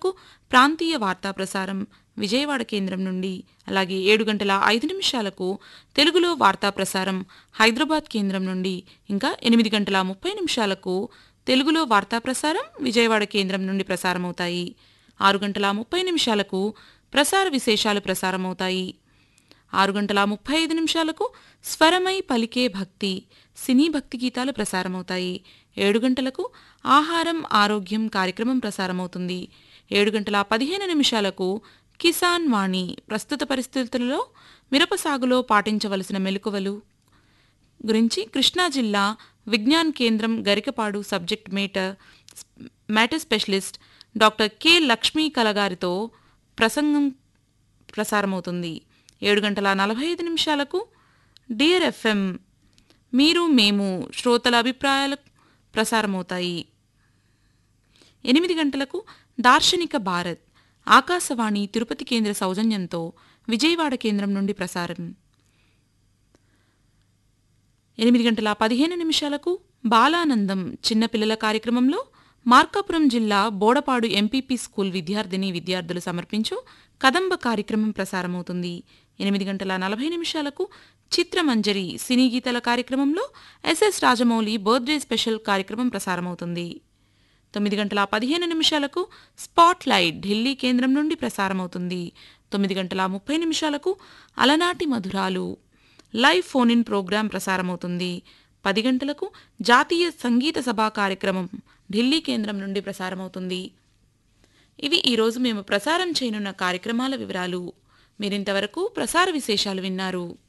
నిమిషాలకు ప్రాంతీయ వార్తా ప్రసారం విజయవాడ కేంద్రం నుండి అలాగే ఏడు గంటల ఐదు నిమిషాలకు తెలుగులో వార్తా ప్రసారం హైదరాబాద్ కేంద్రం నుండి ఇంకా ఎనిమిది గంటల ముప్పై నిమిషాలకు తెలుగులో వార్తా ప్రసారం విజయవాడ కేంద్రం నుండి ప్రసారమవుతాయి ఆరు గంటల ముప్పై నిమిషాలకు ప్రసార విశేషాలు ప్రసారమవుతాయి ఆరు గంటల ముప్పై ఐదు నిమిషాలకు స్వరమై పలికే భక్తి సినీ భక్తి గీతాలు ప్రసారమవుతాయి ఏడు గంటలకు ఆహారం ఆరోగ్యం కార్యక్రమం ప్రసారమవుతుంది ఏడు గంటల పదిహేను నిమిషాలకు కిసాన్ వాణి ప్రస్తుత పరిస్థితులలో మిరప సాగులో పాటించవలసిన మెలకువలు గురించి కృష్ణా జిల్లా విజ్ఞాన్ కేంద్రం Garikapadu subject matter matter specialist doctor K Lakshmi కలగారితో ప్రసంగం ప్రసారమవుతుంది ఏడు గంటల నలభై ఐదు నిమిషాలకు డియర్ ఎఫ్ఎం మీరు మేము శ్రోతల అభిప్రాయాలు ప్రసారమవుతాయి ఎనిమిది గంటలకు దార్శనిక భారత్ ఆకాశవాణి తిరుపతి కేంద్ర సౌజన్యంతో విజయవాడ కేంద్రం నుండి ప్రసారం ఎనిమిది గంటల పదిహేను నిమిషాలకు బాలానందం చిన్నపిల్లల కార్యక్రమంలో మార్కాపురం జిల్లా బోడపాడు ఎంపీపీ స్కూల్ విద్యార్థిని విద్యార్థులు సమర్పించు కదంబ కార్యక్రమం ప్రసారమవుతుంది ఎనిమిది గంటల నలభై నిమిషాలకు చిత్రమంజరి సినీ గీతల కార్యక్రమంలో ఎస్ఎస్ రాజమౌళి బర్త్డే స్పెషల్ కార్యక్రమం ప్రసారమవుతుంది తొమ్మిది గంటల పదిహేను నిమిషాలకు స్పాట్ లైట్ ఢిల్లీ కేంద్రం నుండి ప్రసారమవుతుంది తొమ్మిది గంటల ముప్పై నిమిషాలకు అలనాటి మధురాలు లైవ్ ఫోన్ ఇన్ ప్రోగ్రాం ప్రసారమవుతుంది పది గంటలకు జాతీయ సంగీత సభా కార్యక్రమం ఢిల్లీ కేంద్రం నుండి ప్రసారమవుతుంది ఇవి ఈరోజు మేము ప్రసారం చేయనున్న కార్యక్రమాల వివరాలు మీరింతవరకు ప్రసార విశేషాలు విన్నారు